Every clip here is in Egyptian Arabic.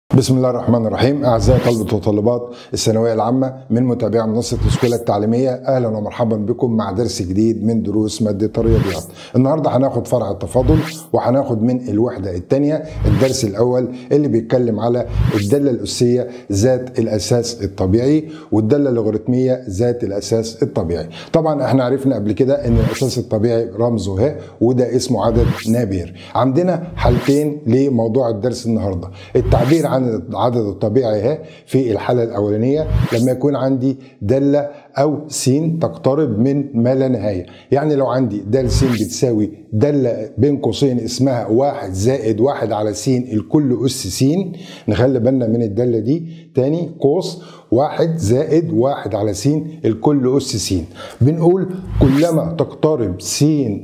بسم الله الرحمن الرحيم اعزائي طلبه وطالبات الثانويه العامه من متابعي منصه الاسكوله التعليميه اهلا ومرحبا بكم مع درس جديد من دروس ماده الرياضيات النهارده هناخد فرع التفاضل وهناخد من الوحده الثانيه الدرس الاول اللي بيتكلم على الداله الاسيه ذات الاساس الطبيعي والداله اللوغاريتميه ذات الاساس الطبيعي طبعا احنا عرفنا قبل كده ان الاساس الطبيعي رمزه ه وده اسمه عدد نابير عندنا حالتين لموضوع الدرس النهارده التعبير عن العدد الطبيعي ه في الحالة الأولانية لما يكون عندي دالة أو س تقترب من ما لا نهاية يعني لو عندي دال س بتساوي دالة بين قوسين اسمها واحد زائد واحد على س الكل أس س نخلي بالنا من الدالة دي تاني قوس واحد زائد واحد على س الكل أس س بنقول كلما تقترب س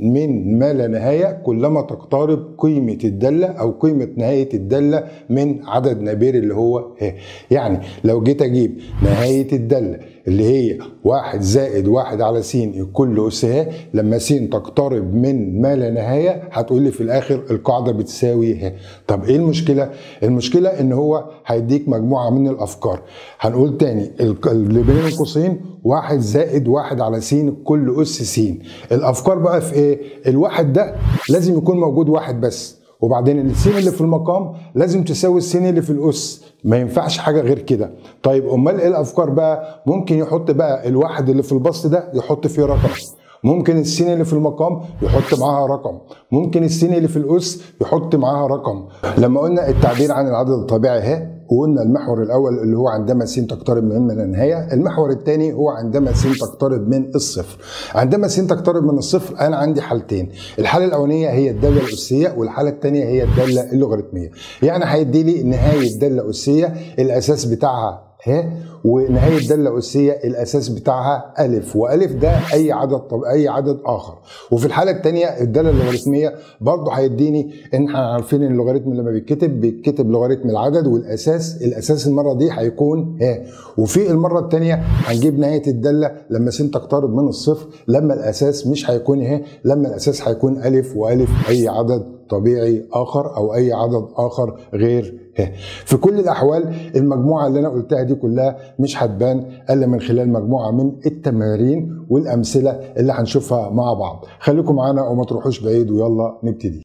من ما لا نهاية كلما تقترب قيمة الدالة أو قيمة نهاية الدالة من عدد نابير اللي هو ه يعني لو جيت أجيب نهاية الدالة اللي هي واحد زائد واحد على س الكل أس ه لما س تقترب من ما لا نهاية هتقول لي في الآخر القاعدة بتساوي ه طب إيه المشكلة؟ المشكلة إن هو هيديك مجموعة من الأفكار هنقول تاني اللي بين القوسين واحد زائد واحد على س كل أس س الأفكار بقى في إيه؟ الواحد ده لازم يكون موجود واحد بس وبعدين السين اللي في المقام لازم تساوي السين اللي في الاس ما ينفعش حاجه غير كده طيب امال ايه الافكار بقى ممكن يحط بقى الواحد اللي في البسط ده يحط فيه رقم ممكن السين اللي في المقام يحط معاها رقم ممكن السين اللي في الاس يحط معاها رقم لما قلنا التعبير عن العدد الطبيعي ه وقلنا المحور الاول اللي هو عندما س تقترب من من النهايه المحور الثاني هو عندما س تقترب من الصفر عندما س تقترب من الصفر انا عندي حالتين الحاله الاولانيه هي الداله الاسيه والحاله الثانيه هي الداله اللوغاريتميه يعني هيدي لي نهايه داله اسيه الاساس بتاعها ه ونهايه الداله الاسيه الاساس بتاعها الف والف ده اي عدد طب اي عدد اخر وفي الحاله الثانيه الداله اللوغاريتميه برضه هيديني ان احنا عارفين ان اللوغاريتم لما بيتكتب بيتكتب لوغاريتم العدد والاساس الاساس المره دي هيكون ه وفي المره الثانيه هنجيب نهايه الداله لما س تقترب من الصفر لما الاساس مش هيكون ه لما الاساس هيكون الف والف اي عدد طبيعي اخر او اي عدد اخر غير ه في كل الاحوال المجموعه اللي انا قلتها دي كلها مش هتبان الا من خلال مجموعه من التمارين والامثله اللي هنشوفها مع بعض خليكم معانا وما تروحوش بعيد ويلا نبتدي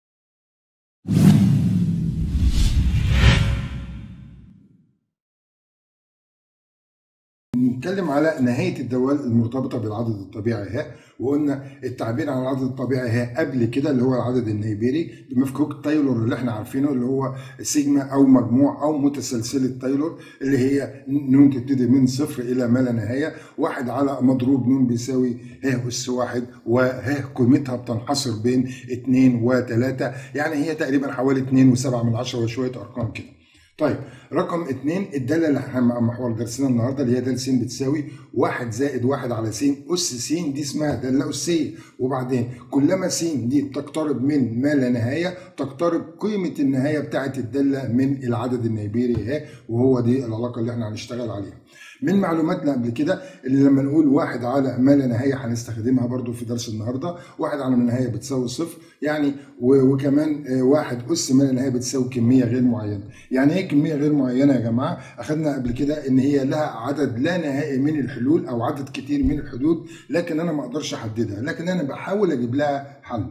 نتكلم على نهاية الدوال المرتبطة بالعدد الطبيعي ه وقلنا التعبير عن العدد الطبيعي ه قبل كده اللي هو العدد النيبيري بمفكوك تايلور اللي احنا عارفينه اللي هو سيجما أو مجموع أو متسلسلة تايلور اللي هي نون تبتدي من صفر إلى ما لا نهاية واحد على مضروب نون بيساوي ه أس واحد وه قيمتها بتنحصر بين اتنين وتلاتة يعني هي تقريبا حوالي اتنين وسبعة من عشرة وشوية أرقام كده طيب رقم اثنين الداله اللي احنا محور درسنا النهارده اللي هي دال س بتساوي واحد زائد واحد على س اس س دي اسمها داله اسيه وبعدين كلما س دي تقترب من ما لا نهايه تقترب قيمه النهايه بتاعه الداله من العدد النيبيري ه وهو دي العلاقه اللي احنا هنشتغل عليها. من معلوماتنا قبل كده اللي لما نقول واحد على ما لا نهايه هنستخدمها برضو في درس النهارده واحد على ما لا نهايه بتساوي صفر يعني وكمان واحد اس ما لا نهايه بتساوي كميه غير معينه يعني ايه كميه غير معينه يا جماعه اخذنا قبل كده ان هي لها عدد لا نهائي من الحلول او عدد كتير من الحدود لكن انا ما اقدرش احددها لكن انا بحاول اجيب لها حل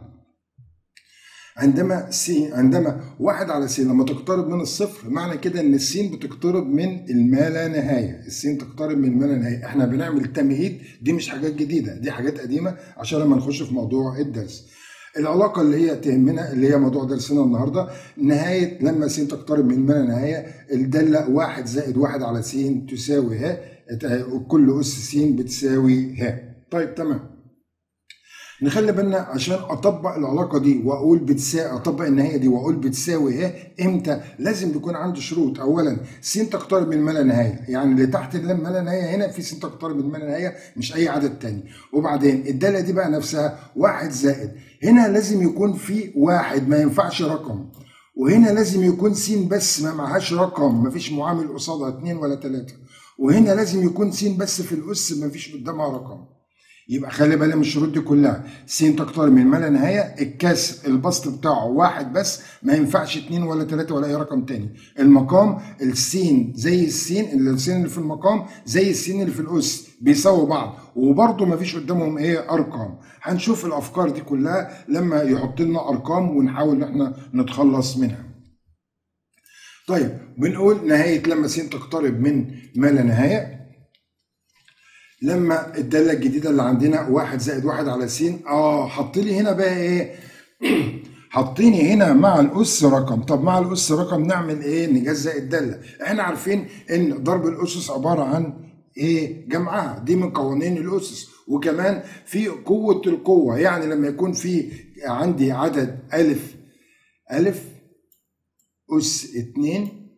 عندما س عندما واحد على س لما تقترب من الصفر معنى كده ان السين بتقترب من الما لا نهايه السين تقترب من الما لا نهايه احنا بنعمل تمهيد دي مش حاجات جديده دي حاجات قديمه عشان لما نخش في موضوع الدرس العلاقة اللي هي تهمنا اللي هي موضوع درسنا النهاردة نهاية لما س تقترب من ما لا نهاية الدالة واحد زائد واحد على س تساوي ه كل أس س بتساوي ه طيب تمام نخلي بالنا عشان اطبق العلاقه دي واقول بتساوي اطبق النهايه دي واقول بتساوي ه امتى لازم يكون عندي شروط اولا س تقترب من ما لا نهايه يعني اللي تحت ما لا نهايه هنا في س تقترب من ما لا نهايه مش اي عدد تاني وبعدين الداله دي بقى نفسها واحد زائد هنا لازم يكون في واحد ما ينفعش رقم وهنا لازم يكون س بس ما معهاش رقم ما فيش معامل قصادها اتنين ولا تلاته وهنا لازم يكون س بس في الاس ما فيش قدامها رقم يبقى خلي بالك من الشروط دي كلها س تقترب من ما لا نهايه الكسر البسط بتاعه واحد بس ما ينفعش اتنين ولا تلاته ولا اي رقم تاني المقام السين زي السين السين اللي في المقام زي السين اللي في الاس بيساووا بعض وبرضه ما فيش قدامهم ايه ارقام هنشوف الافكار دي كلها لما يحط لنا ارقام ونحاول ان احنا نتخلص منها طيب بنقول نهايه لما س تقترب من ما لا نهايه لما الداله الجديده اللي عندنا واحد زائد واحد على س اه حط لي هنا بقى ايه حاطيني هنا مع الاس رقم طب مع الاس رقم نعمل ايه نجزأ الداله احنا عارفين ان ضرب الاسس عباره عن ايه جمعها دي من قوانين الاسس وكمان في قوه القوه يعني لما يكون في عندي عدد الف الف اس اتنين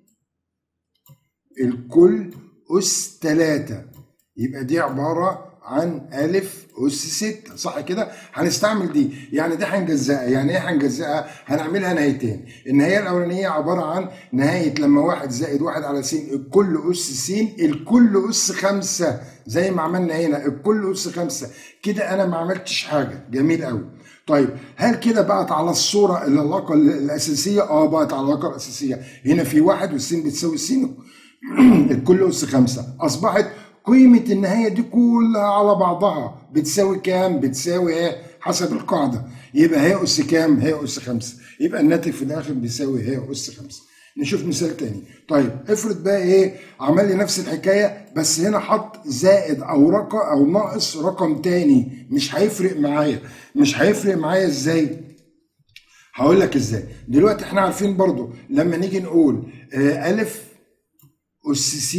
الكل اس تلاته يبقى دي عبارة عن ألف أس ستة صح كده؟ هنستعمل دي يعني دي هنجزأها يعني إيه هنجزأها؟ هنعملها نهايتين النهاية الأولانية عبارة عن نهاية لما واحد زائد واحد على س الكل أس س الكل أس خمسة زي ما عملنا هنا الكل أس خمسة كده أنا ما عملتش حاجة جميل قوي طيب هل كده بقت على الصورة العلاقة الأساسية؟ اه بقت على العلاقة الأساسية هنا في واحد والسين بتساوي السين الكل أس خمسة أصبحت قيمة النهاية دي كلها على بعضها بتساوي كام؟ بتساوي ايه؟ حسب القاعدة يبقى هي أس كام؟ هي أس خمسة يبقى الناتج في الآخر بيساوي هي أس خمسة نشوف مثال تاني طيب افرض بقى ايه عمل لي نفس الحكايه بس هنا حط زائد او رقم او ناقص رقم تاني مش هيفرق معايا مش هيفرق معايا ازاي هقول لك ازاي دلوقتي احنا عارفين برضو لما نيجي نقول آه الف اس س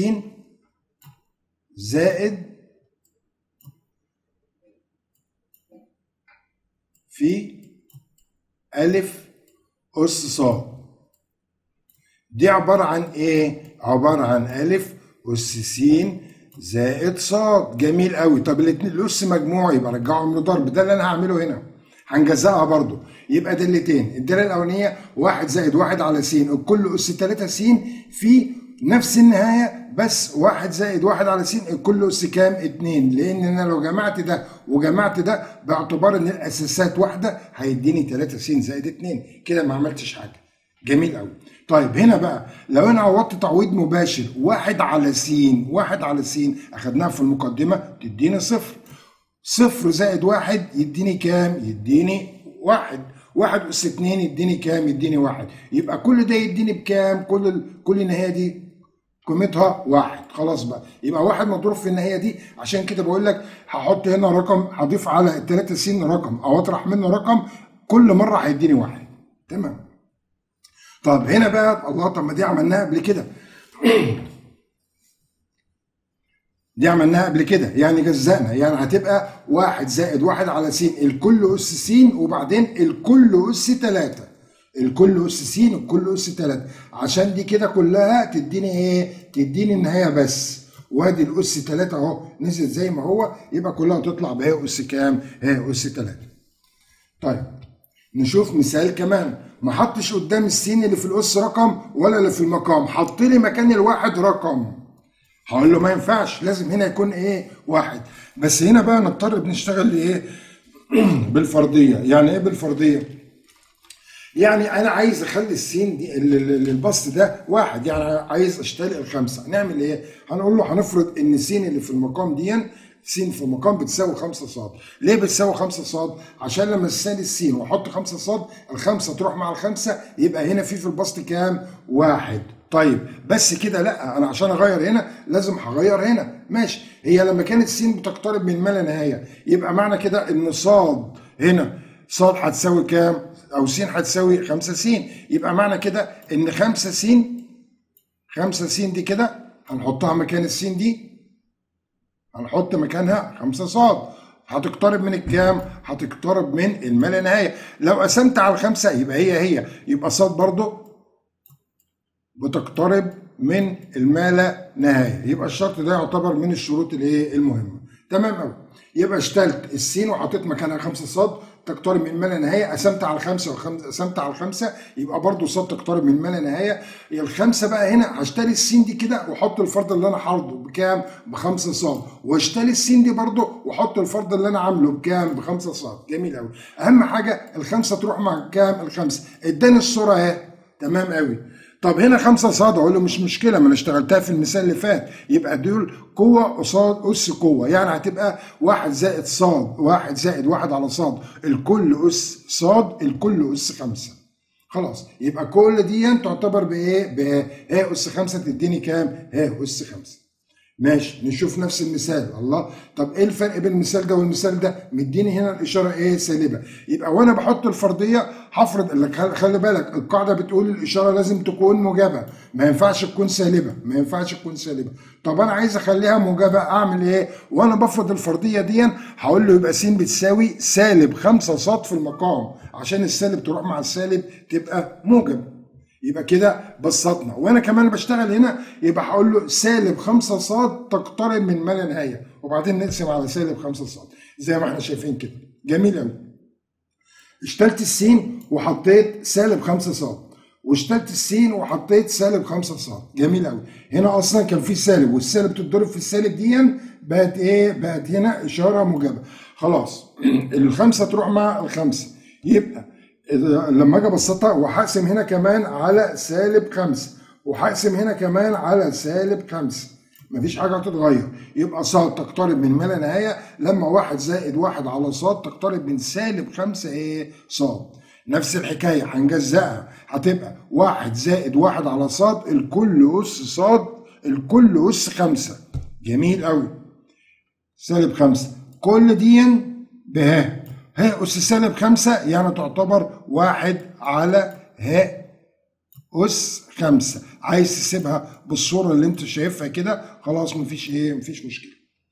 زائد في ألف أس صاد دي عبارة عن إيه؟ عبارة عن ألف أس س زائد صاد جميل قوي طب الاتنين الأس مجموع يبقى رجعهم لضرب ده اللي أنا هعمله هنا هنجزأها برضو يبقى دالتين الدالة الأولانية واحد زائد واحد على س الكل أس تلاتة س في نفس النهاية بس واحد زائد واحد على س الكل أس كام؟ اتنين لأن أنا لو جمعت ده وجمعت ده باعتبار إن الأساسات واحدة هيديني تلاتة س زائد اتنين كده ما عملتش حاجة جميل قوي طيب هنا بقى لو انا عوضت تعويض مباشر واحد على س واحد على س اخدناها في المقدمه تديني صفر صفر زائد واحد يديني كام؟ يديني واحد واحد أس اتنين يديني كام؟ يديني واحد يبقى كل ده يديني بكام؟ كل ال... كل النهاية دي قيمتها واحد خلاص بقى يبقى واحد مضروب في النهاية دي عشان كده بقول لك هحط هنا رقم هضيف على التلاتة س رقم أو أطرح منه رقم كل مرة هيديني واحد تمام طب هنا بقى الله طب ما دي عملناها قبل كده دي عملناها قبل كده يعني جزأنا يعني هتبقى واحد زائد واحد على س الكل أس س وبعدين الكل أس تلاتة الكل أس س الكل أس تلاتة عشان دي كده كلها تديني إيه؟ تديني النهاية بس وادي الأس تلاتة أهو نزل زي ما هو يبقى كلها تطلع بهي أس كام؟ هي أس تلاتة. طيب نشوف مثال كمان ما حطش قدام السين اللي في الأس رقم ولا اللي في المقام حط لي مكان الواحد رقم هقول له ما ينفعش لازم هنا يكون ايه واحد بس هنا بقى نضطر بنشتغل ايه بالفرضيه يعني ايه بالفرضيه يعني انا عايز اخلي السين دي البسط ده واحد يعني عايز اشتري الخمسه نعمل ايه هنقول له هنفرض ان السين اللي في المقام دي س في المقام بتساوي 5 صاد ليه بتساوي 5 صاد عشان لما استني السين واحط 5 صاد الخمسه تروح مع الخمسه يبقى هنا في في البسط كام واحد طيب بس كده لا انا عشان اغير هنا لازم هغير هنا ماشي هي لما كانت س بتقترب من ما لا نهايه يبقى معنى كده ان صاد هنا صاد هتساوي كام او س هتساوي 5 س يبقى معنى كده ان 5 س 5 س دي كده هنحطها مكان السين دي هنحط مكانها 5 صاد هتقترب من الكام؟ هتقترب من الما لا نهايه لو قسمت على الخمسه يبقى هي هي يبقى صاد برضه بتقترب من الما لا نهايه يبقى الشرط ده يعتبر من الشروط الايه المهمه تمام قوي يبقى اشتلت السين وحطيت مكانها 5 صاد تقترب من ما لا نهايه قسمت على خمسه وقسمت على خمسه يبقى برضو صاد تقترب من ما لا نهايه الخمسه بقى هنا هشتري السين دي كده واحط الفرض اللي انا حاطه بكام؟ بخمسه صاد واشتري السين دي برضو واحط الفرض اللي انا عامله بكام؟ بخمسه صاد جميل قوي اهم حاجه الخمسه تروح مع كام؟ الخمسه اداني الصوره اهي تمام قوي طب هنا خمسة صاد اقول له مش مشكله ما انا اشتغلتها في المثال اللي فات يبقى دول قوه قصاد اس قوه يعني هتبقى واحد زائد صاد واحد زائد واحد على صاد الكل اس صاد الكل اس خمسه خلاص يبقى كل دي تعتبر بايه؟ ب ه اس خمسه تديني كام؟ ه اس خمسه ماشي نشوف نفس المثال الله طب ايه الفرق بين المثال ده والمثال ده مديني هنا الاشاره ايه سالبه يبقى وانا بحط الفرضيه هفرض لك خلي بالك القاعده بتقول الاشاره لازم تكون موجبه ما ينفعش تكون سالبه ما ينفعش تكون سالبه طب انا عايز اخليها موجبه اعمل ايه وانا بفرض الفرضيه دي هقول له يبقى س بتساوي سالب 5 ص في المقام عشان السالب تروح مع السالب تبقى موجب يبقى كده بسطنا وانا كمان بشتغل هنا يبقى هقول له سالب 5 ص تقترب من ما لا نهايه وبعدين نقسم على سالب 5 ص زي ما احنا شايفين كده جميل قوي اشتلت السين وحطيت سالب 5 ص واشتلت السين وحطيت سالب 5 ص جميل قوي هنا اصلا كان في سالب والسالب تتضرب في السالب دي بقت ايه بقت هنا اشاره موجبه خلاص الخمسه تروح مع الخمسه يبقى لما اجي ابسطها وهقسم هنا كمان على سالب خمسة وهقسم هنا كمان على سالب خمسة مفيش حاجة هتتغير يبقى ص تقترب من ما لا نهاية لما واحد زائد واحد على ص تقترب من سالب خمسة ايه ص نفس الحكاية هنجزأها هتبقى واحد زائد واحد على ص الكل أس ص الكل أس خمسة جميل قوي سالب خمسة كل دي بها ه أس سالب خمسة يعني تعتبر واحد على ه أس خمسة عايز تسيبها بالصورة اللي انت شايفها كده خلاص مفيش ايه مفيش مشكلة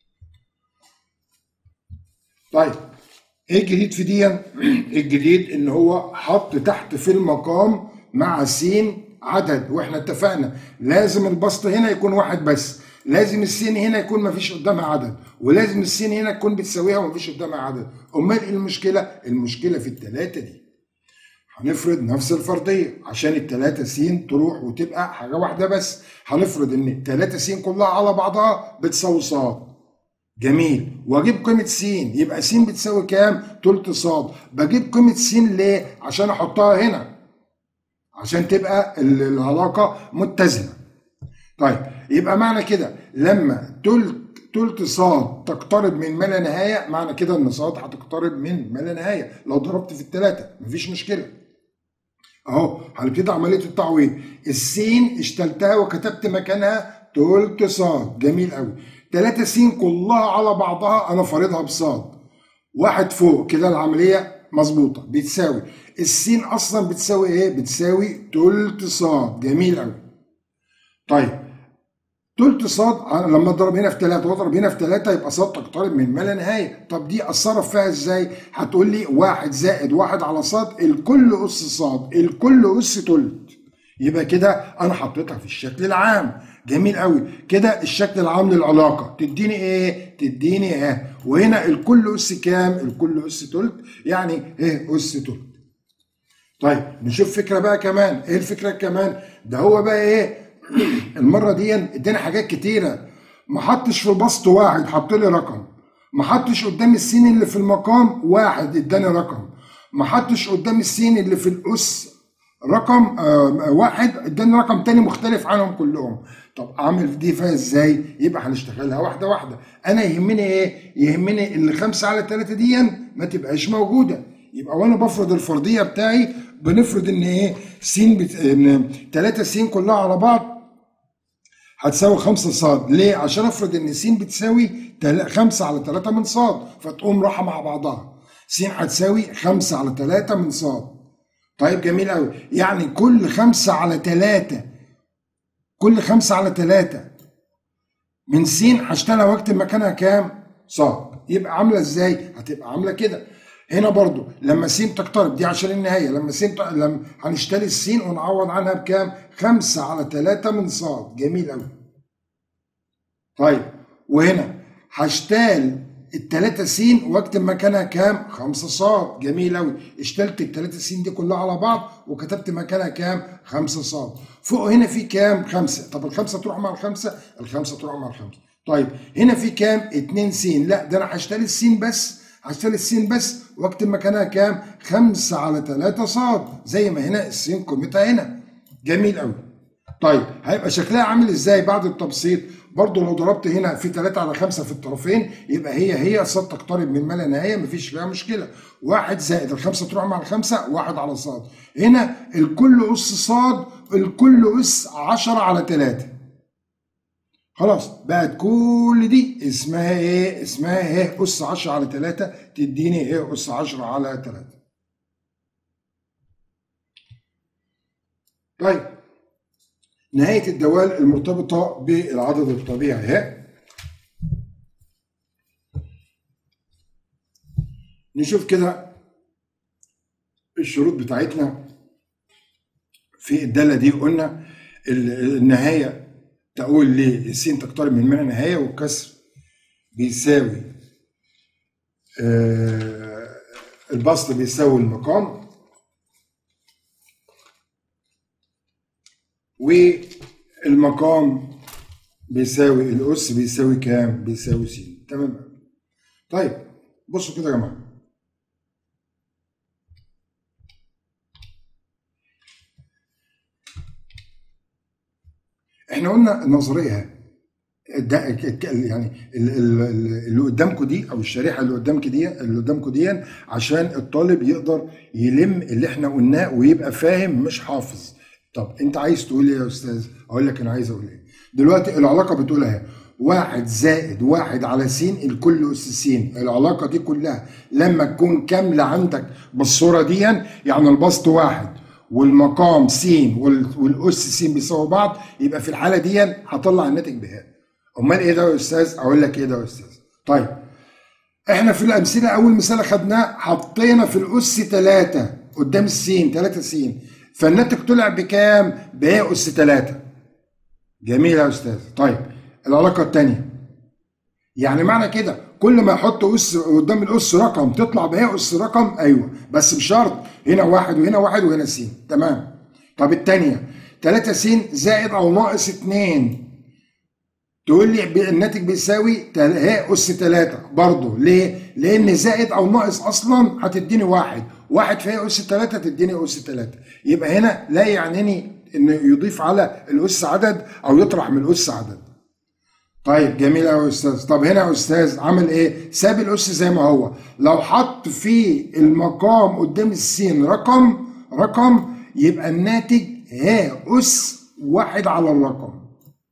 طيب ايه الجديد في دي الجديد ان هو حط تحت في المقام مع س عدد واحنا اتفقنا لازم البسط هنا يكون واحد بس لازم السين هنا يكون مفيش قدامها عدد ولازم السين هنا تكون بتساويها ومفيش قدامها عدد امال ايه المشكله المشكله في الثلاثه دي هنفرض نفس الفرضيه عشان الثلاثه س تروح وتبقى حاجه واحده بس هنفرض ان الثلاثه س كلها على بعضها بتساوي ص جميل واجيب قيمه س يبقى س بتساوي كام تلت ص بجيب قيمه س ليه عشان احطها هنا عشان تبقى العلاقه متزنه طيب يبقى معنى كده لما تلت تلت صاد تقترب من ما لا نهايه معنى كده ان صاد هتقترب من ما لا نهايه لو ضربت في الثلاثه مفيش مشكله اهو هنبتدي عمليه التعويض السين اشتلتها وكتبت مكانها تلت صاد جميل قوي 3 س كلها على بعضها انا فارضها بصاد واحد فوق كده العمليه مظبوطه بتساوي السين اصلا بتساوي ايه بتساوي تلت صاد جميل قوي طيب تلت صاد لما اضرب هنا في 3 واضرب هنا في 3 يبقى صاد تقترب من ما لا نهايه طب دي اتصرف فيها ازاي هتقول لي واحد زائد واحد على صاد الكل اس صاد الكل اس تلت يبقى كده انا حطيتها في الشكل العام جميل قوي كده الشكل العام للعلاقه تديني ايه تديني اه وهنا الكل اس كام الكل اس تلت يعني ايه اس تلت طيب نشوف فكره بقى كمان ايه الفكره كمان ده هو بقى ايه المره دي اداني حاجات كتيره ما حطش في البسط واحد حط لي رقم ما حطش قدام السين اللي في المقام واحد اداني رقم ما حطش قدام السين اللي في الاس رقم آه واحد اداني رقم تاني مختلف عنهم كلهم طب اعمل دي فيها ازاي يبقى هنشتغلها واحده واحده انا يهمني ايه يهمني اللي خمسة على ثلاثة دي ما تبقاش موجوده يبقى وانا بفرض الفرضيه بتاعي بنفرض ان ايه س بت... ان 3 س كلها على بعض هتساوي 5 صاد ليه عشان افرض ان س بتساوي 5 على 3 من صاد فتقوم راحه مع بعضها س هتساوي 5 على 3 من صاد طيب جميل قوي يعني كل 5 على 3 كل 5 على 3 من س هشتغلها واكتب مكانها كام صاد يبقى عامله ازاي هتبقى عامله كده هنا برضو لما س تقترب دي عشان النهايه لما س ت... لما هنشتري السين ونعوض عنها بكام؟ 5 على 3 من صاد جميل قوي. طيب وهنا هشتال التلاتة س واكتب مكانها كام؟ 5 ص جميل أوي اشتلت التلاتة س دي كلها على بعض وكتبت مكانها كام؟ 5 ص فوق هنا في كام؟ 5 طب الخمسة تروح مع الخمسة؟ الخمسة تروح مع الخمسة طيب هنا في كام؟ 2 س لا ده أنا هشتري السين بس هشتري السين بس واكتب مكانها كام؟ 5 على 3 ص زي ما هنا السين قيمتها هنا جميل أوي طيب هيبقى شكلها عامل ازاي بعد التبسيط؟ برضه لو ضربت هنا في 3 على 5 في الطرفين يبقى هي هي صاد تقترب من ما لا نهايه مفيش فيها مشكله واحد زائد الخمسه تروح مع الخمسه واحد على صاد هنا الكل اس صاد الكل اس 10 على 3 خلاص بقت كل دي اسمها ايه؟ اسمها ايه؟ اس 10 على 3 تديني ايه؟ اس 10 على 3 طيب نهاية الدوال المرتبطة بالعدد الطبيعي ها نشوف كده الشروط بتاعتنا في الدالة دي قلنا النهاية تقول للسين تقترب من معنى نهاية والكسر بيساوي آه البسط بيساوي المقام والمقام بيساوي الأس بيساوي كام؟ بيساوي س تمام طيب بصوا كده يا جماعة احنا قلنا النظرية ده يعني اللي قدامكم دي او الشريحه اللي قدامك دي اللي قدامكم دي عشان الطالب يقدر يلم اللي احنا قلناه ويبقى فاهم مش حافظ طب انت عايز تقول ايه يا استاذ؟ اقول لك انا عايز اقول ايه. دلوقتي العلاقه بتقول اهي واحد زائد واحد على س الكل اس س العلاقه دي كلها لما تكون كامله عندك بالصوره دي يعني البسط واحد والمقام س والاس س بيساوي بعض يبقى في الحاله دي هطلع الناتج بهاء. امال ايه ده يا استاذ؟ اقول لك ايه ده يا استاذ؟ طيب احنا في الامثله اول مثال خدناه حطينا في الاس 3 قدام السين 3 س فالناتج طلع بكام؟ بهي أس 3 جميل يا أستاذ طيب العلاقة الثانية يعني معنى كده كل ما يحط أس قدام الأس رقم تطلع بهي أس رقم أيوه بس بشرط هنا واحد وهنا واحد وهنا س تمام طب الثانية 3 س زائد أو ناقص 2 تقول لي الناتج بيساوي هي أس 3 برضه ليه؟ لأن زائد أو ناقص أصلا هتديني واحد واحد في أس 3 تديني أس 3 يبقى هنا لا يعنيني إنه يضيف على الأس عدد أو يطرح من الأس عدد طيب جميل قوي يا استاذ طب هنا يا استاذ عمل ايه ساب الاس زي ما هو لو حط في المقام قدام السين رقم رقم يبقى الناتج ها اس واحد على الرقم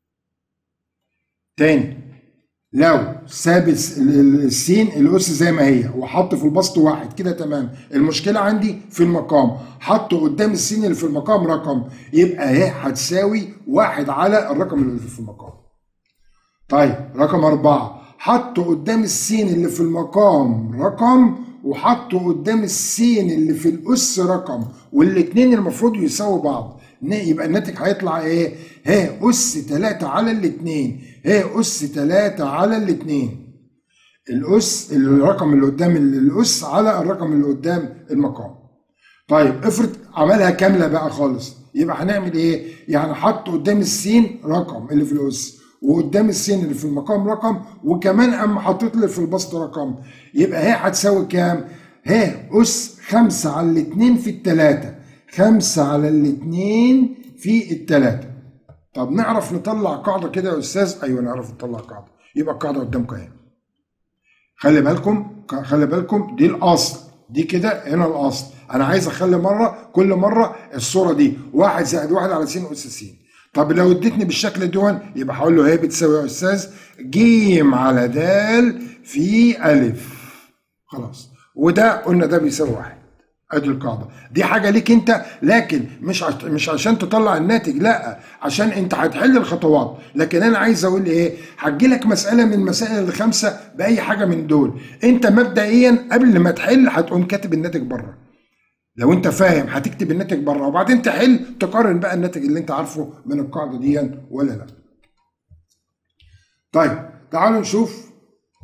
تاني لو ساب السين الاس زي ما هي وحط في البسط واحد كده تمام المشكله عندي في المقام حط قدام السين اللي في المقام رقم يبقى هي هتساوي واحد على الرقم اللي في المقام طيب رقم أربعة حط قدام السين اللي في المقام رقم وحطه قدام السين اللي في الأس رقم والاتنين المفروض يساووا بعض يبقى الناتج هيطلع ايه؟ ها أس 3 على الاتنين ها أس 3 على الاتنين الأس الرقم اللي قدام الأس على الرقم اللي قدام المقام طيب افرض عملها كاملة بقى خالص يبقى هنعمل ايه؟ يعني حط قدام السين رقم اللي في الأس وقدام السين اللي في المقام رقم وكمان اما حطيت لي في البسط رقم يبقى هي هتساوي كام؟ ها أس خمسة على الاتنين في التلاتة خمسة على الاتنين في التلاتة طب نعرف نطلع قاعدة كده يا أستاذ؟ أيوه نعرف نطلع قاعدة يبقى القاعدة قدامكم أهي خلي بالكم خلي بالكم دي الأصل دي كده هنا الأصل أنا عايز أخلي مرة كل مرة الصورة دي واحد زائد واحد على س أس س طب لو اديتني بالشكل دون يبقى هقول له هي بتساوي يا استاذ ج على د في الف خلاص وده قلنا ده بيساوي واحد ادي القاعده دي حاجه ليك انت لكن مش عش... مش عشان تطلع الناتج لا عشان انت هتحل الخطوات لكن انا عايز اقول ايه هتجي لك مساله من المسائل الخمسه باي حاجه من دول انت مبدئيا قبل ما تحل هتقوم كاتب الناتج بره لو انت فاهم هتكتب الناتج بره وبعدين تحل تقارن بقى الناتج اللي انت عارفه من القاعده دي ولا لا طيب تعالوا نشوف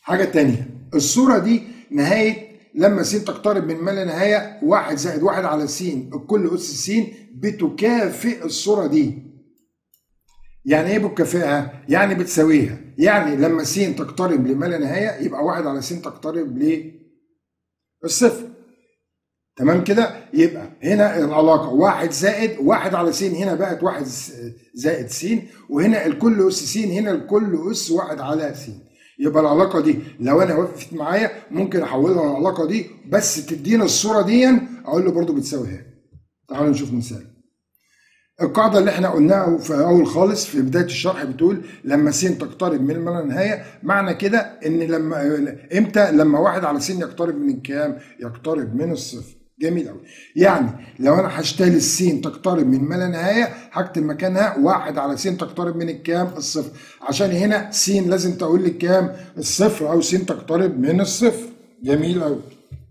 حاجه تانية الصوره دي نهايه لما س تقترب من ما لا نهايه واحد زائد واحد على س الكل اس س بتكافئ الصوره دي يعني ايه بتكافئها؟ يعني بتساويها يعني لما س تقترب لما لا نهايه يبقى واحد على س تقترب للصفر تمام كده يبقى هنا العلاقه واحد زائد واحد على س هنا بقت واحد زائد س وهنا الكل اس س هنا الكل اس واحد على س يبقى العلاقه دي لو انا وقفت معايا ممكن احولها العلاقه دي بس تدينا الصوره دي اقول له برضو بتساوي هي تعالوا نشوف مثال القاعده اللي احنا قلناها في اول خالص في بدايه الشرح بتقول لما س تقترب من الما نهايه معنى كده ان لما امتى لما واحد على س يقترب من الكام يقترب من الصفر جميل قوي يعني لو انا هشتري السين تقترب من ما لا نهايه هكتب مكانها واحد على س تقترب من الكام الصفر عشان هنا س لازم تقول لي كام الصفر او س تقترب من الصفر جميل قوي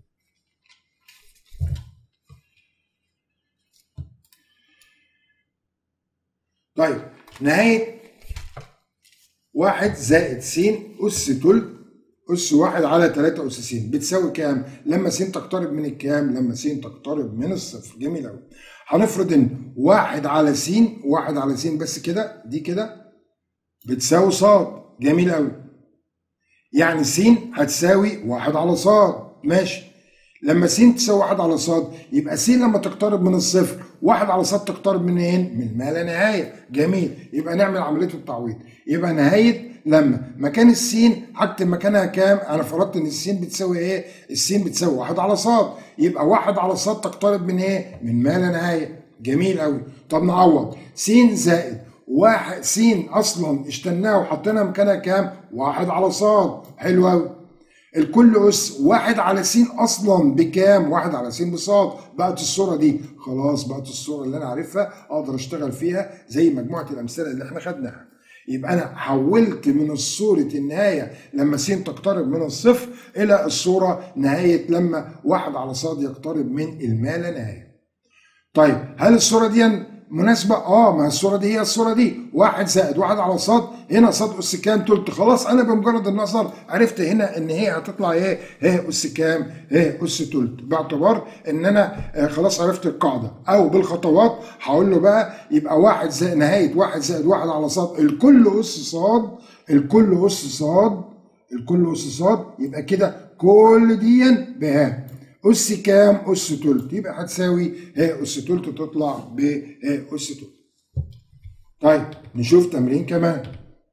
طيب نهايه واحد زائد س اس تلت أس واحد على 3 أس س بتساوي كام؟ لما س تقترب من الكام؟ لما س تقترب من الصفر، جميل أوي. هنفرض إن واحد على س واحد على س بس كده دي كده بتساوي ص، جميل أوي. يعني س هتساوي واحد على ص، ماشي. لما س تساوي واحد على ص يبقى س لما تقترب من الصفر واحد على ص تقترب منين؟ من ما لا نهاية، جميل. يبقى نعمل عملية التعويض. يبقى نهاية لما مكان السين هكتب مكانها كام؟ انا فرضت ان السين بتساوي ايه؟ السين بتساوي واحد على ص يبقى واحد على ص تقترب من ايه؟ من ما لا نهايه جميل قوي طب نعوض س زائد واحد س اصلا اشتلناها وحطينا مكانها كام؟ واحد على ص حلو قوي الكل اس واحد على س اصلا بكام؟ واحد على س بصاد بقت الصوره دي خلاص بقت الصوره اللي انا عارفها اقدر اشتغل فيها زي مجموعه الامثله اللي احنا خدناها يبقى انا حولت من الصورة النهاية لما س تقترب من الصفر إلى الصورة نهاية لما واحد على صاد يقترب من الما لا نهاية. طيب هل الصورة دي مناسبة؟ اه ما الصورة دي هي الصورة دي واحد زائد واحد على صاد هنا صاد أس كام تلت خلاص أنا بمجرد النظر عرفت هنا إن هي هتطلع إيه؟ هي أس كام؟ هي أس تلت باعتبار إن أنا آه خلاص عرفت القاعدة أو بالخطوات هقول له بقى يبقى واحد زائد نهاية واحد زائد واحد على صاد الكل أس صاد الكل أس صاد الكل أس صاد يبقى كده كل دي بها أس كام؟ أس تلت يبقى هتساوي ه أس تلت تطلع ب ه أس تلت. طيب نشوف تمرين كمان.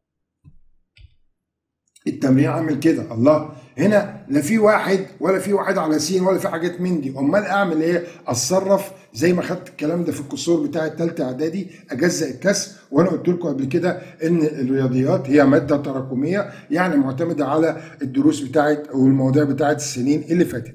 التمرين عامل كده الله هنا لا في واحد ولا في واحد على س ولا في حاجات من دي امال اعمل ايه اتصرف زي ما خدت الكلام ده في الكسور بتاع الثالثه اعدادي اجزأ الكسر وانا قلت لكم قبل كده ان الرياضيات هي ماده تراكميه يعني معتمده على الدروس بتاعت او المواضيع بتاعت السنين اللي فاتت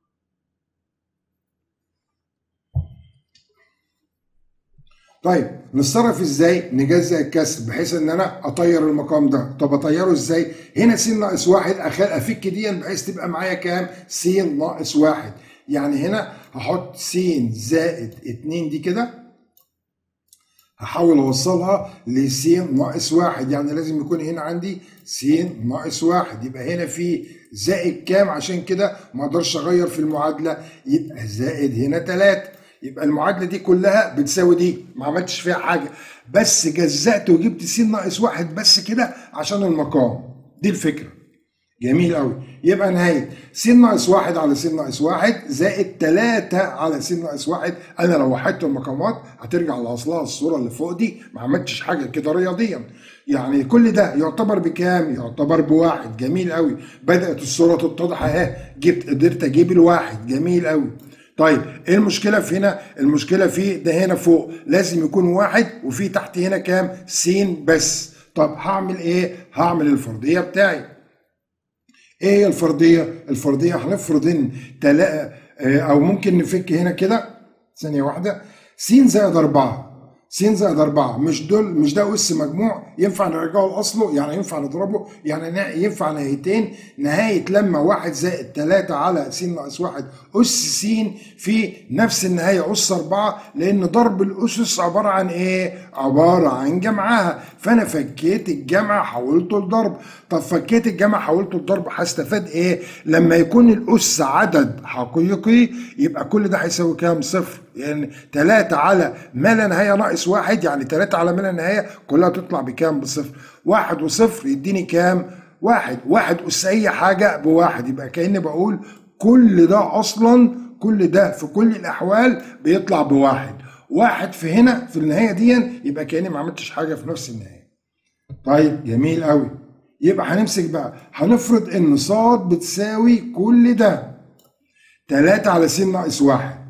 طيب نتصرف ازاي نجزأ الكسر بحيث ان انا اطير المقام ده طب اطيره ازاي هنا س ناقص واحد افك دي بحيث تبقى معايا كام س ناقص واحد يعني هنا هحط س زائد اتنين دي كده هحاول اوصلها لس ناقص واحد يعني لازم يكون هنا عندي س ناقص واحد يبقى هنا في زائد كام عشان كده ما اقدرش اغير في المعادله يبقى زائد هنا تلاته يبقى المعادله دي كلها بتساوي دي ما عملتش فيها حاجه بس جزأت وجبت س ناقص واحد بس كده عشان المقام دي الفكره جميل قوي يبقى نهايه س ناقص واحد على س ناقص واحد زائد 3 على س ناقص واحد انا لو وحدت المقامات هترجع لاصلها الصوره اللي فوق دي ما عملتش حاجه كده رياضيا يعني كل ده يعتبر بكام؟ يعتبر بواحد جميل قوي بدأت الصوره تتضح اهي جبت قدرت اجيب الواحد جميل قوي طيب ايه المشكله في هنا المشكله في ده هنا فوق لازم يكون واحد وفي تحت هنا كام س بس طب هعمل ايه هعمل الفرضيه بتاعي ايه هي الفرضيه الفرضيه هنفرض ان تلا او ممكن نفك هنا كده ثانيه واحده س زائد 4 س زائد 4 مش دول مش ده أس مجموع ينفع نرجعه لأصله يعني ينفع نضربه يعني ينفع نهايتين نهاية لما واحد زائد 3 على س ناقص 1 أس س في نفس النهاية أس 4 لأن ضرب الأسس عبارة عن إيه؟ عبارة عن جمعها فأنا فكيت الجمع حولته لضرب طب فكيت الجمع حولته لضرب هستفاد إيه؟ لما يكون الأس عدد حقيقي يبقى كل ده هيساوي كام؟ صفر يعني 3 على ما لا نهايه ناقص واحد يعني 3 على ما لا نهايه كلها تطلع بكام؟ بصفر. واحد وصفر يديني كام؟ واحد، واحد أس أي حاجة بواحد يبقى كأني بقول كل ده أصلا كل ده في كل الأحوال بيطلع بواحد. واحد في هنا في النهاية دي يبقى كأني ما عملتش حاجة في نفس النهاية. طيب جميل قوي. يبقى هنمسك بقى هنفرض إن ص بتساوي كل ده 3 على س ناقص واحد.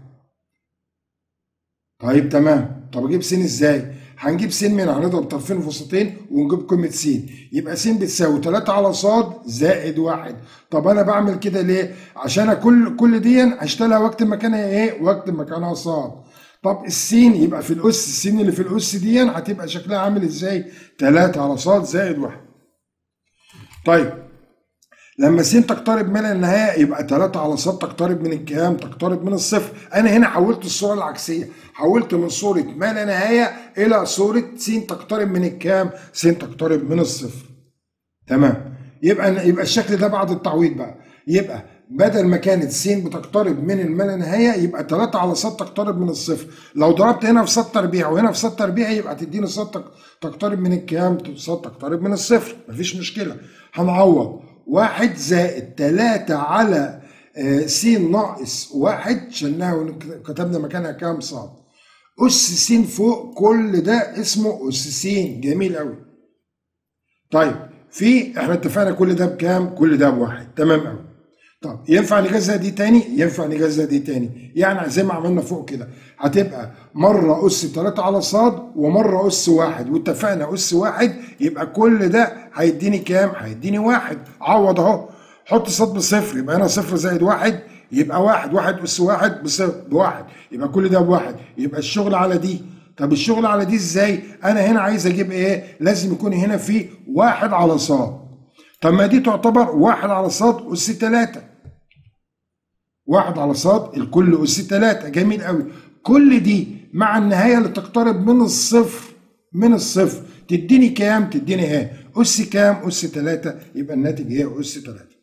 طيب تمام طب اجيب س ازاي هنجيب س من هنضرب طرفين وسطين ونجيب قيمه س يبقى س بتساوي 3 على ص زائد واحد طب انا بعمل كده ليه عشان كل كل دي هشتغلها واكتب مكانها ايه واكتب مكانها ص طب السين يبقى في الاس السين اللي في الاس دي هتبقى شكلها عامل ازاي 3 على ص زائد واحد طيب لما س تقترب من النهاية يبقى 3 على ص تقترب من الكام؟ تقترب من الصفر. أنا هنا حولت الصورة العكسية، حولت من صورة ما لا نهاية إلى صورة س تقترب من الكام؟ س تقترب من الصفر. تمام. يبقى يبقى الشكل ده بعد التعويض بقى. يبقى بدل ما كانت س بتقترب من الما لا نهاية يبقى 3 على ص تقترب من الصفر. لو ضربت هنا في ص تربيع وهنا في ص تربيع يبقى تديني ص تقترب من الكام؟ ص تقترب من الصفر. مفيش مشكلة. هنعوض. واحد زائد تلاتة على س ناقص واحد شلناها وكتبنا مكانها كام صاد أس س فوق كل ده اسمه أس س جميل أوي طيب في احنا اتفقنا كل ده بكام؟ كل ده بواحد تمام أوي طب ينفع نجزأ دي تاني؟ ينفع نجزأ دي تاني يعني زي ما عملنا فوق كده هتبقى مرة أس 3 على صاد ومرة أس واحد واتفقنا أس واحد يبقى كل ده هيديني كام؟ هيديني واحد عوض أهو حط صاد بصفر يبقى هنا صفر زائد واحد يبقى واحد واحد أس واحد بصفر بواحد يبقى كل ده بواحد يبقى الشغل على دي طب الشغل على دي ازاي؟ أنا هنا عايز أجيب إيه؟ لازم يكون هنا في واحد على صاد طب ما دي تعتبر واحد على صاد أس تلاتة واحد على صاد الكل أس تلاتة جميل قوي كل دي مع النهاية اللي تقترب من الصفر من الصفر تديني كام؟ تديني ايه؟ أس كام؟ أس تلاتة يبقى الناتج هي أس تلاتة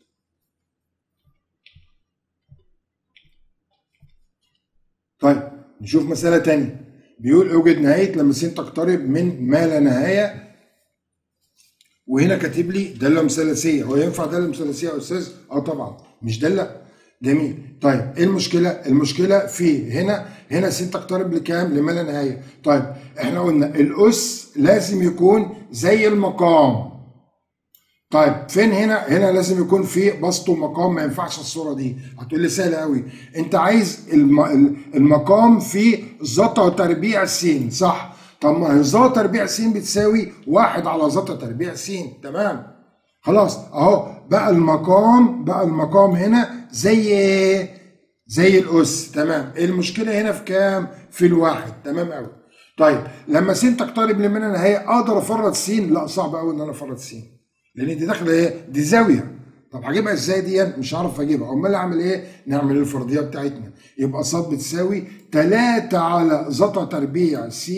طيب نشوف مسألة تانية بيقول اوجد نهاية لما س تقترب من ما لا نهاية وهنا كاتب لي دالة مثلثية هو ينفع دالة مثلثية يا أستاذ؟ أه طبعا مش دالة جميل طيب ايه المشكله المشكله في هنا هنا س تقترب لكام لما لا نهايه طيب احنا قلنا الاس لازم يكون زي المقام طيب فين هنا هنا لازم يكون في بسط ومقام ما ينفعش الصوره دي هتقول لي سهله قوي انت عايز الم... المقام في زتا تربيع س صح طب ما هي زتا تربيع س بتساوي واحد على زتا تربيع س تمام خلاص اهو بقى المقام بقى المقام هنا زي زي الاس تمام المشكله هنا في كام في الواحد تمام قوي طيب لما س تقترب لمن النهايه اقدر افرط س لا صعب قوي ان انا افرط س لان دي داخله ايه دي زاويه طب هجيبها ازاي دي مش هعرف اجيبها امال اعمل ايه نعمل الفرضيه بتاعتنا يبقى ص بتساوي 3 على زتا تربيع س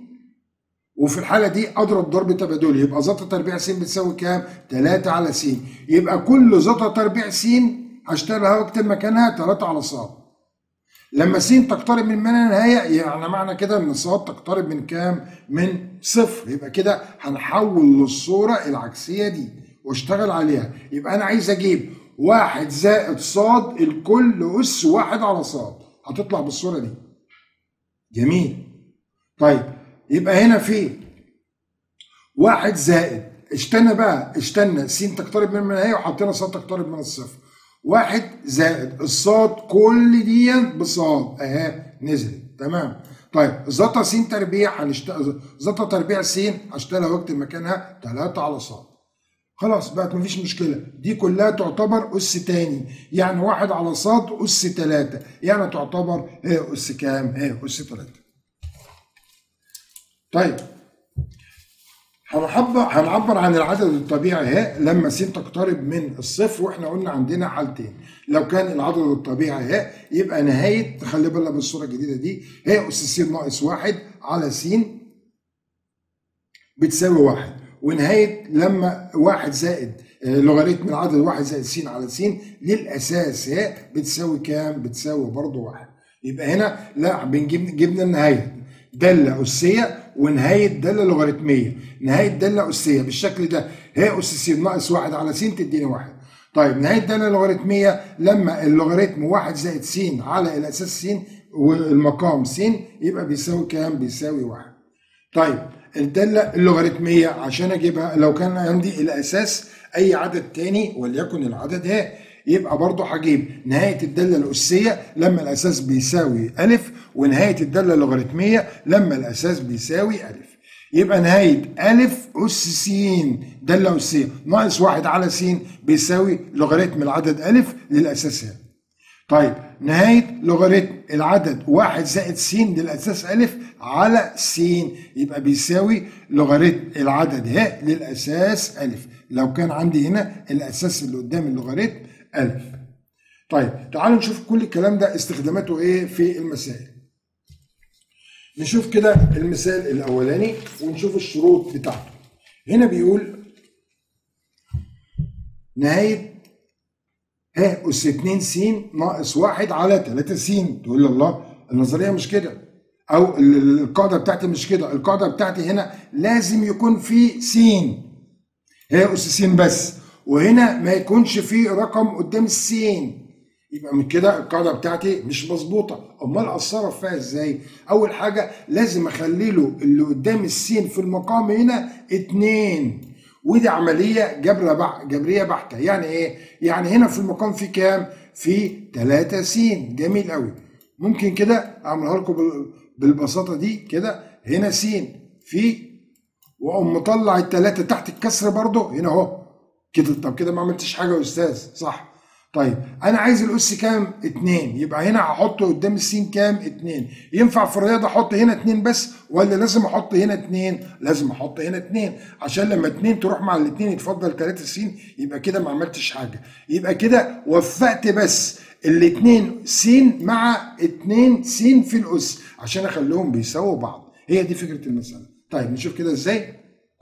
وفي الحاله دي اضرب ضرب تبادلي يبقى زتا تربيع س بتساوي كام 3 على س يبقى كل زتا تربيع س هشتغلها واكتب مكانها 3 على ص لما س تقترب من ما النهايه يعني معنى كده ان ص تقترب من كام من صفر يبقى كده هنحول للصوره العكسيه دي واشتغل عليها يبقى انا عايز اجيب واحد زائد صاد الكل اس واحد على صاد هتطلع بالصوره دي جميل طيب يبقى هنا في واحد زائد استنى بقى استنى س تقترب من النهايه وحطينا صاد تقترب من الصفر واحد زائد الصاد كل دي بصاد اهي نزلت تمام طيب زتا س تربيع هنشت... زتا تربيع س هشتغلها واكتب مكانها 3 على صاد خلاص بقت مفيش مشكلة دي كلها تعتبر أس تاني يعني واحد على صاد أس تلاتة يعني تعتبر ايه أس كام؟ ايه أس تلاتة طيب هنعبر هنعبر عن العدد الطبيعي ه لما س تقترب من الصفر واحنا قلنا عندنا حالتين لو كان العدد الطبيعي ه يبقى نهايه خلي بالنا بالصوره الجديده دي هي اس س ناقص واحد على س بتساوي واحد ونهايه لما واحد زائد لوغاريتم العدد واحد زائد س على س للاساس ه بتساوي كام؟ بتساوي برضه واحد يبقى هنا لا بنجيب جبنا النهايه داله اسيه ونهايه داله لوغاريتميه نهايه داله اسيه بالشكل ده هي اس س ناقص واحد على س تديني واحد طيب نهايه داله لوغاريتميه لما اللوغاريتم واحد زائد س على الاساس س والمقام س يبقى بيساوي كام؟ بيساوي واحد طيب الداله اللوغاريتميه عشان اجيبها لو كان عندي الاساس اي عدد تاني وليكن العدد ه يبقى برضه هجيب نهاية الدالة الأسية لما الأساس بيساوي ألف ونهاية الدالة اللوغاريتمية لما الأساس بيساوي ألف يبقى نهاية ألف أس س دالة أسية ناقص واحد على س بيساوي لوغاريتم العدد ألف للأساس ه طيب نهاية لوغاريتم العدد واحد زائد س للأساس ألف على س يبقى بيساوي لوغاريتم العدد ه للأساس ألف لو كان عندي هنا الأساس اللي قدام اللوغاريتم ألف طيب تعالوا نشوف كل الكلام ده استخداماته ايه في المسائل نشوف كده المثال الاولاني ونشوف الشروط بتاعته هنا بيقول نهاية ها أس 2 س ناقص 1 على 3 س تقول لي الله النظرية مش كده أو القاعدة بتاعتي مش كده القاعدة بتاعتي هنا لازم يكون في س هي أس س بس وهنا ما يكونش في رقم قدام السين يبقى من كده القاعده بتاعتي مش مظبوطه امال اتصرف فيها ازاي اول حاجه لازم اخلي له اللي قدام السين في المقام هنا اتنين ودي عمليه جبر بح جبريه بحته يعني ايه يعني هنا في المقام في كام في 3 س جميل قوي ممكن كده اعملها لكم بالبساطه دي كده هنا س في واقوم مطلع الثلاثه تحت الكسر برضه هنا اهو كده طب كده ما عملتش حاجه يا استاذ صح طيب انا عايز الاس كام اتنين يبقى هنا هحط قدام السين كام اتنين ينفع في الرياضه احط هنا اتنين بس ولا لازم احط هنا اتنين لازم احط هنا اتنين عشان لما اتنين تروح مع الاتنين يتفضل تلاته سين يبقى كده ما عملتش حاجه يبقى كده وفقت بس الاتنين س مع اتنين س في الاس عشان اخليهم بيساووا بعض هي دي فكره المساله طيب نشوف كده ازاي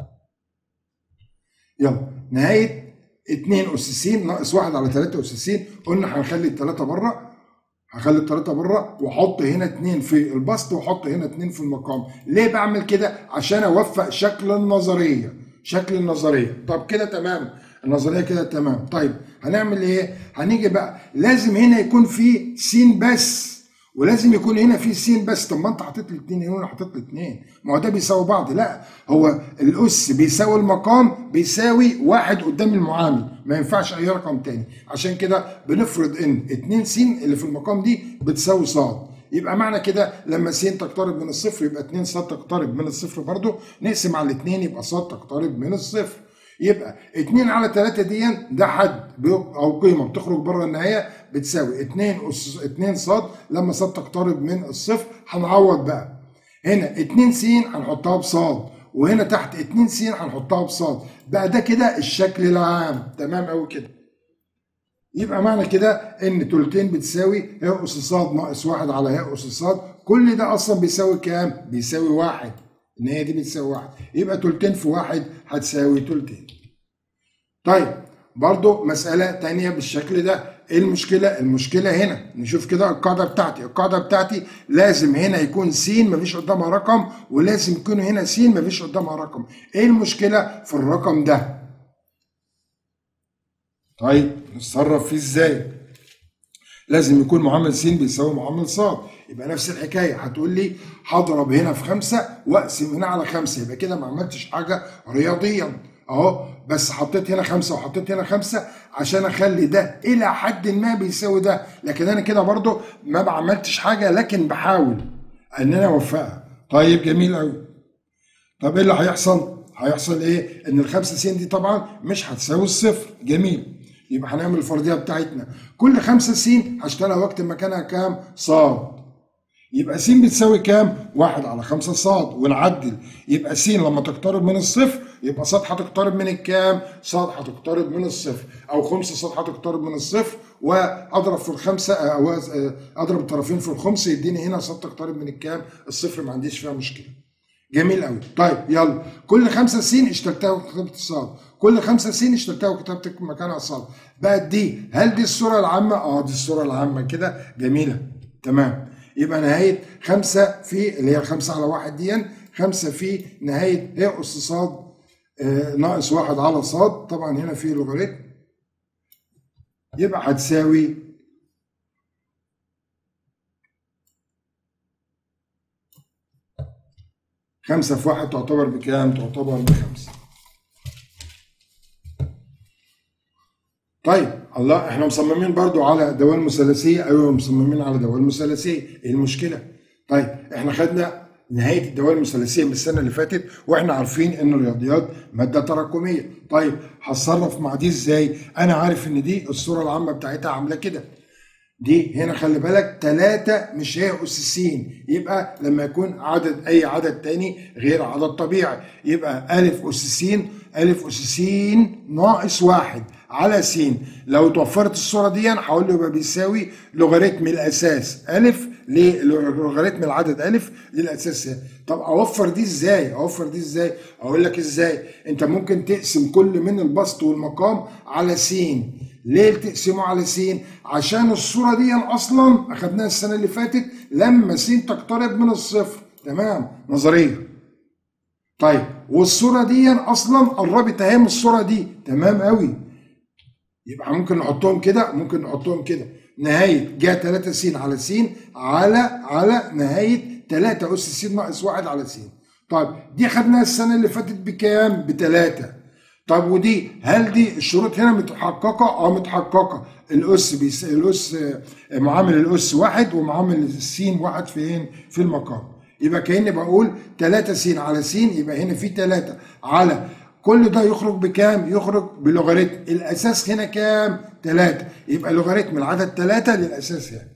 يلا نهايه 2 اس س ناقص 1 على 3 اس س قلنا هنخلي الثلاثه بره هخلي الثلاثه بره واحط هنا 2 في البسط واحط هنا 2 في المقام ليه بعمل كده عشان اوفق شكل النظريه شكل النظريه طب كده تمام النظريه كده تمام طيب هنعمل ايه هنيجي بقى لازم هنا يكون في س بس ولازم يكون هنا في س بس طب ما انت حطيت لي اثنين هنا وانا حطيت لي اثنين ما هو ده بيساوي بعض لا هو الاس بيساوي المقام بيساوي واحد قدام المعامل ما ينفعش اي رقم تاني عشان كده بنفرض ان 2 س اللي في المقام دي بتساوي ص يبقى معنى كده لما س تقترب من الصفر يبقى 2 ص تقترب من الصفر برضه نقسم على الاثنين يبقى ص تقترب من الصفر يبقى 2 على 3 دي ده حد او قيمه بتخرج بره النهايه بتساوي 2 اس 2 ص لما ص تقترب من الصفر هنعوض بقى هنا 2 س هنحطها بصاد وهنا تحت 2 س هنحطها بصاد بقى ده كده الشكل العام تمام قوي كده يبقى معنى كده ان تلتين بتساوي ه اس ص ناقص واحد على ه اس ص كل ده اصلا بيساوي كام؟ بيساوي واحد ان هي دي بتساوي واحد يبقى تلتين في واحد هتساوي تلتين طيب برضو مسألة تانية بالشكل ده ايه المشكلة؟ المشكلة هنا نشوف كده القاعدة بتاعتي القاعدة بتاعتي لازم هنا يكون س مفيش قدامها رقم ولازم يكون هنا س مفيش قدامها رقم ايه المشكلة في الرقم ده؟ طيب نتصرف فيه ازاي؟ لازم يكون معامل س بيساوي معامل ص يبقى نفس الحكايه هتقول لي هضرب هنا في خمسه واقسم هنا على خمسه يبقى كده ما عملتش حاجه رياضيا اهو بس حطيت هنا خمسه وحطيت هنا خمسه عشان اخلي ده الى حد ما بيساوي ده لكن انا كده برضو ما بعملتش حاجه لكن بحاول ان انا اوفقها طيب جميل قوي طب ايه اللي هيحصل؟ هيحصل ايه؟ ان الخمسه س دي طبعا مش هتساوي الصفر جميل يبقى هنعمل الفرضيه بتاعتنا كل خمسة س هشتغلها وقت مكانها كام؟ صاد يبقى س بتساوي كام؟ واحد على خمسة صاد ونعدل يبقى س لما تقترب من الصفر يبقى صاد هتقترب من الكام؟ صاد هتقترب من الصفر أو خمسة صاد هتقترب من الصفر وأضرب في الخمسة أو أضرب الطرفين في الخمس يديني هنا صاد تقترب من الكام؟ الصفر ما عنديش فيها مشكلة. جميل قوي طيب يلا كل خمسة س اشتلتها وكتبت صاد كل خمسة س اشتلتها وكتبت مكانها صاد بقت دي هل دي الصورة العامة؟ اه دي الصورة العامة كده جميلة تمام يبقى نهاية خمسة في اللي هي الخمسة على واحد دي خمسة في نهاية هي أس صاد آه ناقص واحد على صاد طبعا هنا في لوغاريتم يبقى هتساوي خمسة في واحد تعتبر بكام؟ تعتبر بخمسة. طيب الله احنا مصممين برضو على دوال مثلثية ايوه مصممين على دوال مثلثية ايه المشكلة؟ طيب احنا خدنا نهاية الدوال المثلثية من السنة اللي فاتت واحنا عارفين ان الرياضيات مادة تراكمية طيب هتصرف مع دي ازاي؟ انا عارف ان دي الصورة العامة بتاعتها عاملة كده دي هنا خلي بالك تلاتة مش هي أس س يبقى لما يكون عدد أي عدد تاني غير عدد طبيعي يبقى ألف أس س ألف أس س ناقص واحد على س لو توفرت الصورة دي هقول له يبقى بيساوي لوغاريتم الأساس ألف لوغاريتم العدد ألف للأساس طب أوفر دي إزاي؟ أوفر دي إزاي؟ أقول لك إزاي؟ أنت ممكن تقسم كل من البسط والمقام على س ليه تقسمه على س؟ عشان الصورة دي أصلا أخدناها السنة اللي فاتت لما س تقترب من الصفر تمام نظرية طيب والصورة دي أصلا قربت أهي من الصورة دي تمام قوي يبقى ممكن نحطهم كده ممكن نحطهم كده نهاية جا 3 س على س على على نهاية 3 أس س ناقص 1 على س طيب دي خدناها السنة اللي فاتت بكام؟ بتلاتة طب ودي هل دي الشروط هنا متحققه؟ اه متحققه الاس بيس الاس معامل الاس واحد ومعامل السين واحد فين؟ في المقام يبقى كاني بقول 3 س على س يبقى هنا في 3 على كل ده يخرج بكام؟ يخرج بلوغاريتم الاساس هنا كام؟ 3 يبقى لوغاريتم العدد 3 للاساس يعني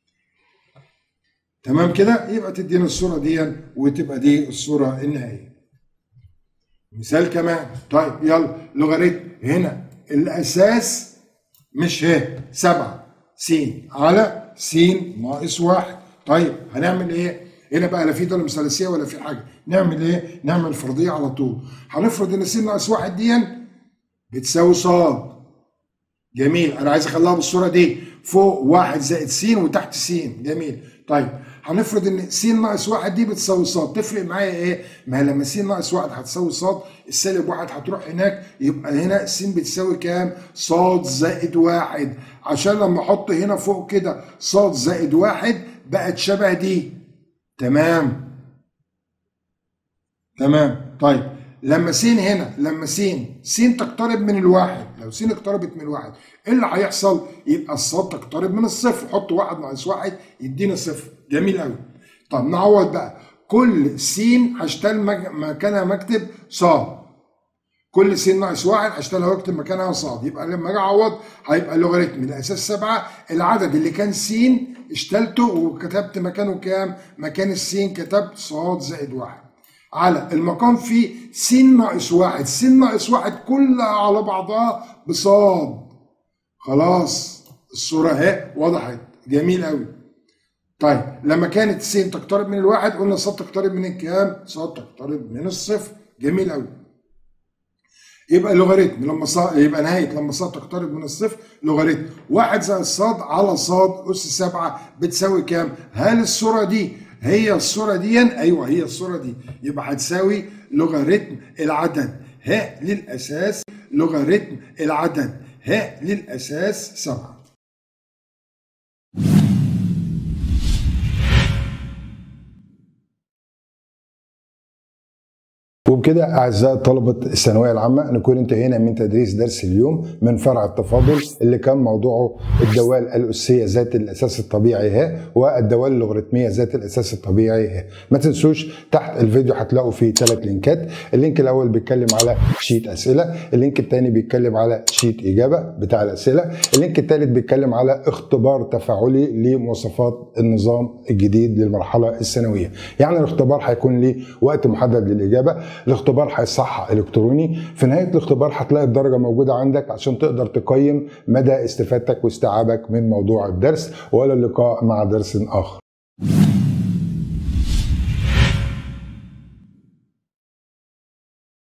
تمام كده؟ يبقى تدينا الصوره دي وتبقى دي الصوره النهائيه مثال كمان طيب يلا لوغاريتم هنا الاساس مش ه 7 س على س ناقص واحد طيب هنعمل ايه؟ هنا بقى لا في ضرب مثلثيه ولا في حاجه نعمل ايه؟ نعمل فرضيه على طول هنفرض ان س ناقص واحد دي بتساوي صاد جميل انا عايز اخليها بالصوره دي فوق واحد زائد س وتحت س جميل طيب هنفرض ان س ناقص واحد دي بتساوي صاد تفرق معايا ايه؟ ما لما س ناقص واحد هتساوي صاد السالب واحد هتروح هناك يبقى هنا س بتساوي كام؟ صاد زائد واحد عشان لما احط هنا فوق كده صاد زائد واحد بقت شبه دي تمام تمام طيب لما س هنا لما س س تقترب من الواحد لو س اقتربت من الواحد ايه اللي هيحصل؟ يبقى الصاد تقترب من الصفر حط واحد ناقص واحد يدينا صفر جميل قوي طب نعوض بقى كل س هشتغل مكانها مكتب صاد كل س ناقص واحد هشتغلها واكتب مكانها صاد يبقى لما اجي اعوض هيبقى لوغاريتم الاساس سبعه العدد اللي كان س اشتلته وكتبت مكانه كام؟ مكان السين كتبت صاد زائد واحد على المقام فيه س ناقص واحد س ناقص واحد كلها على بعضها بصاد خلاص الصورة اهي وضحت جميل قوي طيب لما كانت س تقترب من الواحد قلنا صاد تقترب من الكام؟ صاد تقترب من الصفر جميل قوي يبقى لوغاريتم لما صاد يبقى نهايه لما صاد تقترب من الصفر لوغاريتم واحد زائد صاد على صاد اس سبعه بتساوي كام؟ هل الصوره دي هي الصوره دي؟ ايوه هي الصوره دي يبقى هتساوي لوغاريتم العدد ه للاساس لوغاريتم العدد ه للاساس سبعه وبكده وبكده اعزائي طلبه الثانويه العامه نكون انتهينا من تدريس درس اليوم من فرع التفاضل اللي كان موضوعه الدوال الاسيه ذات الاساس الطبيعي ه والدوال اللوغاريتميه ذات الاساس الطبيعي ه ما تنسوش تحت الفيديو هتلاقوا فيه ثلاث لينكات اللينك الاول بيتكلم على شيت اسئله اللينك الثاني بيتكلم على شيت اجابه بتاع الاسئله اللينك الثالث بيتكلم على اختبار تفاعلي لمواصفات النظام الجديد للمرحله الثانويه يعني الاختبار هيكون ليه وقت محدد للاجابه الاختبار هيصحح الكتروني في نهايه الاختبار هتلاقي الدرجه موجوده عندك عشان تقدر تقيم مدى استفادتك واستيعابك من موضوع الدرس والى اللقاء مع درس اخر